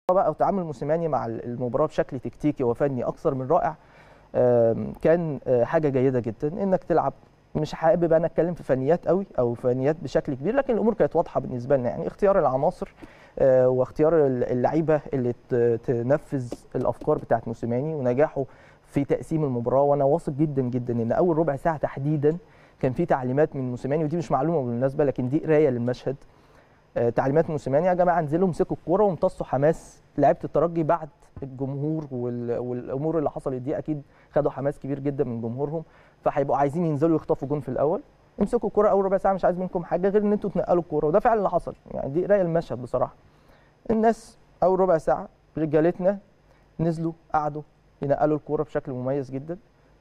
بقى وتعامل موسيماني مع المباراه بشكل تكتيكي وفني اكثر من رائع آم، كان آه، حاجه جيده جدا انك تلعب مش حابب انا اتكلم في فنيات قوي او فنيات بشكل كبير لكن الامور كانت واضحه بالنسبه لنا يعني اختيار العناصر آه، واختيار اللعيبه اللي ت- تنفذ الافكار بتاعت موسيماني ونجاحه في تقسيم المباراه وانا واثق جدا جدا ان اول ربع ساعه تحديدا كان في تعليمات من موسيماني ودي مش معلومه بالمناسبه لكن دي قرايه للمشهد آه، تعليمات موسيماني يا جماعه انزلوا امسكوا الكوره وامتصوا حماس لعيبه الترجي بعد الجمهور وال- والامور اللي حصلت دي اكيد خدوا حماس كبير جدا من جمهورهم فهيبقوا عايزين ينزلوا يخطفوا جون في الاول امسكوا الكوره اول ربع ساعه مش عايز منكم حاجه غير ان انتوا تنقلوا الكوره وده فعلا اللي حصل يعني دي قرايه المشهد بصراحه الناس اول ربع ساعه رجالتنا نزلوا قعدوا ينقلوا الكوره بشكل مميز جدا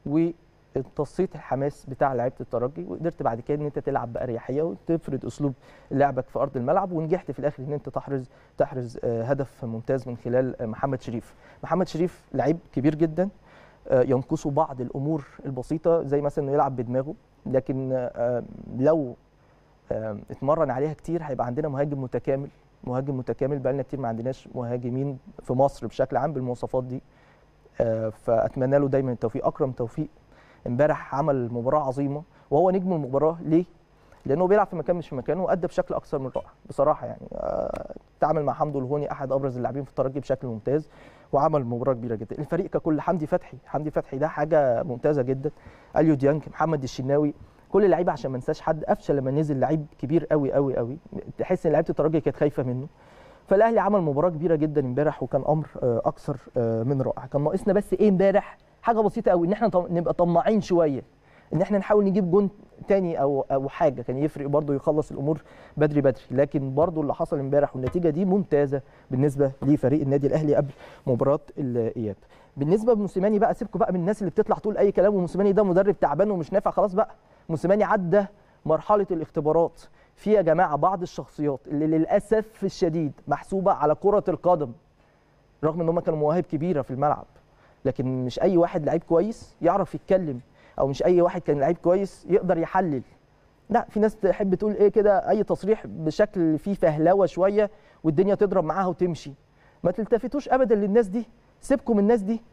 وامتصيت الحماس بتاع لعيبه الترجي وقدرت بعد كده ان انت تلعب باريحيه وتفرض اسلوب لعبك في ارض الملعب ونجحت في الاخر ان انت تحرز تحرز آه، هدف ممتاز من خلال آه، محمد شريف محمد شريف لعيب كبير جدا آه، ينقصه بعض الامور البسيطه زي مثلا انه يلعب بدماغه لكن آه، لو آه، اتمرن عليها كتير هيبقى عندنا مهاجم متكامل مهاجم متكامل بقالنا كتير ما عندناش مهاجمين في مصر بشكل عام بالمواصفات دي آه، فاتمنى له دايما التوفيق اكرم توفيق امبارح عمل مباراه عظيمه وهو نجم المباراه ليه لانه بيلعب في مكان مش في مكانه وادى بشكل اكثر من رائع بصراحه يعني آه، تعامل مع حمدو الهوني احد ابرز اللاعبين في الترجي بشكل ممتاز وعمل مباراه كبيره جدا الفريق ككل حمدي فتحي حمدي فتحي ده حاجه ممتازه جدا اليو ديانج محمد الشناوي كل اللعيبه عشان ما انساش حد قفشه لما نزل لعيب كبير قوي قوي قوي تحس ان لعيبه الترجي كانت خايفه منه فالاهلي عمل مباراه كبيره جدا امبارح وكان امر آه، اكثر آه، من رائع كان ناقصنا بس ايه امبارح حاجه بسيطه قوي ان احنا طم- نبقى طماعين شويه ان احنا نحاول نجيب جون تاني او او حاجه كان يفرق برضه يخلص الامور بدري بدري لكن برضه اللي حصل امبارح والنتيجه دي ممتازه بالنسبه لفريق النادي الاهلي قبل مباراه الاياب بالنسبه لموسيماني بقى سيبكم بقى من الناس اللي بتطلع تقول اي كلام وموسيماني ده مدرب تعبان ومش نافع خلاص بقى موسيماني عدى مرحله الاختبارات في يا جماعه بعض الشخصيات اللي للاسف الشديد محسوبه على كره القدم رغم ان هم كانوا مواهب كبيره في الملعب لكن مش اي واحد لعيب كويس يعرف يتكلم او مش اي واحد كان لعيب كويس يقدر يحلل لا في ناس تحب تقول ايه كده اي تصريح بشكل فيه فهلوه شويه والدنيا تضرب معاها وتمشي ما تلتفتوش ابدا للناس دي سيبكم من الناس دي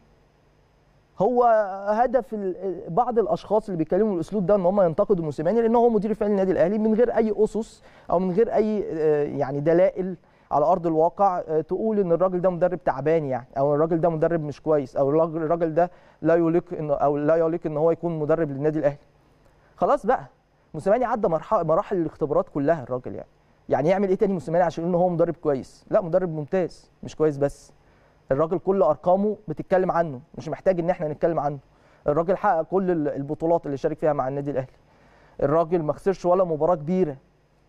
هو هدف ال- بعض الاشخاص اللي بيتكلموا بالاسلوب ده ان هم ينتقدوا موسيماني لان هو مدير فني النادي الاهلي من غير اي اسس او من غير اي آه، يعني دلائل على ارض الواقع آه، تقول ان الراجل ده مدرب تعبان يعني او الراجل ده مدرب مش كويس او الراجل الراجل ده لا يليق ان او لا يليق ان هو يكون مدرب للنادي الاهلي خلاص بقى موسيماني عدى مرحله مراحل الاختبارات كلها الراجل يعني يعني يعمل ايه تاني موسيماني عشان يقول ان هو مدرب كويس لا مدرب ممتاز مش كويس بس الراجل كل ارقامه بتتكلم عنه مش محتاج ان احنا نتكلم عنه الراجل حقق كل ال- البطولات اللي شارك فيها مع النادي الاهلي الراجل ما خسرش ولا مباراه كبيره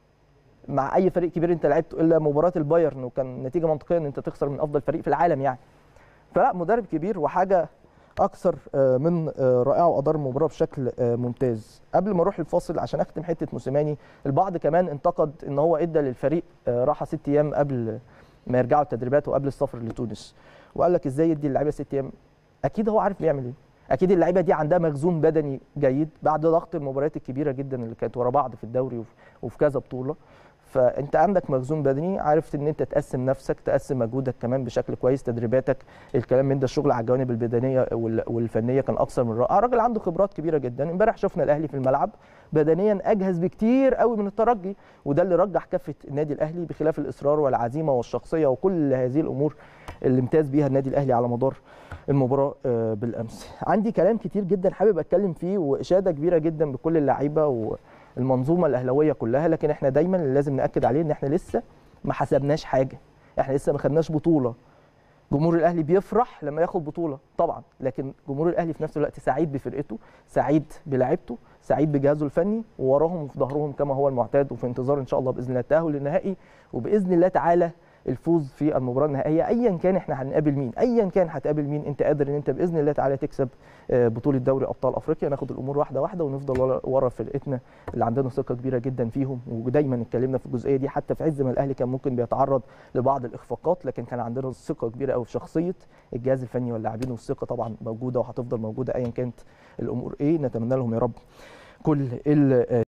مع اي فريق كبير انت لعبته الا مباراه البايرن وكان نتيجه منطقيه ان انت تخسر من افضل فريق في العالم يعني فلا مدرب كبير وحاجه اكثر آه، من آه، رائعه وادار المباراه بشكل آه، ممتاز قبل ما اروح الفاصل عشان اختم حته موسيماني البعض كمان انتقد ان هو ادى للفريق آه، راحه ست ايام قبل ما يرجعوا التدريبات وقبل السفر لتونس وقال لك ازاي يدي اللعيبه ست ايام اكيد هو عارف بيعمل ايه اكيد اللعيبه دي عندها مخزون بدني جيد بعد ضغط المباريات الكبيره جدا اللي كانت ورا بعض في الدوري وف- وفي كذا بطوله فانت عندك مخزون بدني عرفت ان انت تقسم نفسك تقسم مجهودك كمان بشكل كويس تدريباتك الكلام من ده الشغل على الجوانب البدنيه وال- والفنيه كان اكثر من رائع راجل عنده خبرات كبيره جدا امبارح شفنا الاهلي في الملعب بدنيا اجهز بكتير قوي من الترجي وده اللي رجح كفه النادي الاهلي بخلاف الاصرار والعزيمه والشخصيه وكل هذه الامور اللي امتاز بيها النادي الاهلي على مدار المباراه آه، بالامس عندي كلام كتير جدا حابب اتكلم فيه واشاده كبيره جدا بكل اللعيبه والمنظومه الاهلاويه كلها لكن احنا دايما اللي لازم ناكد عليه ان احنا لسه ما حسبناش حاجه احنا لسه ما خدناش بطوله جمهور الاهلي بيفرح لما ياخد بطوله طبعا لكن جمهور الاهلي في نفس الوقت سعيد بفرقته سعيد بلاعيبته سعيد بجهازه الفني ووراهم وفي ظهرهم كما هو المعتاد وفي انتظار ان شاء الله باذن الله التاهل للنهائي وباذن الله تعالى الفوز في المباراه النهائيه ايا كان احنا هنقابل مين ايا كان هتقابل مين انت قادر ان انت باذن الله تعالى تكسب آه، بطوله دوري ابطال افريقيا ناخد الامور واحده واحده ونفضل ورا- ورا فرقتنا اللي عندنا ثقه كبيره جدا فيهم ودايما اتكلمنا في الجزئيه دي حتى في عز ما الاهلي كان ممكن بيتعرض لبعض الاخفاقات لكن كان عندنا ثقه كبيره قوي في شخصيه الجهاز الفني واللاعبين والثقه طبعا موجوده وهتفضل موجوده ايا كانت الامور ايه نتمنى لهم يا رب كل ال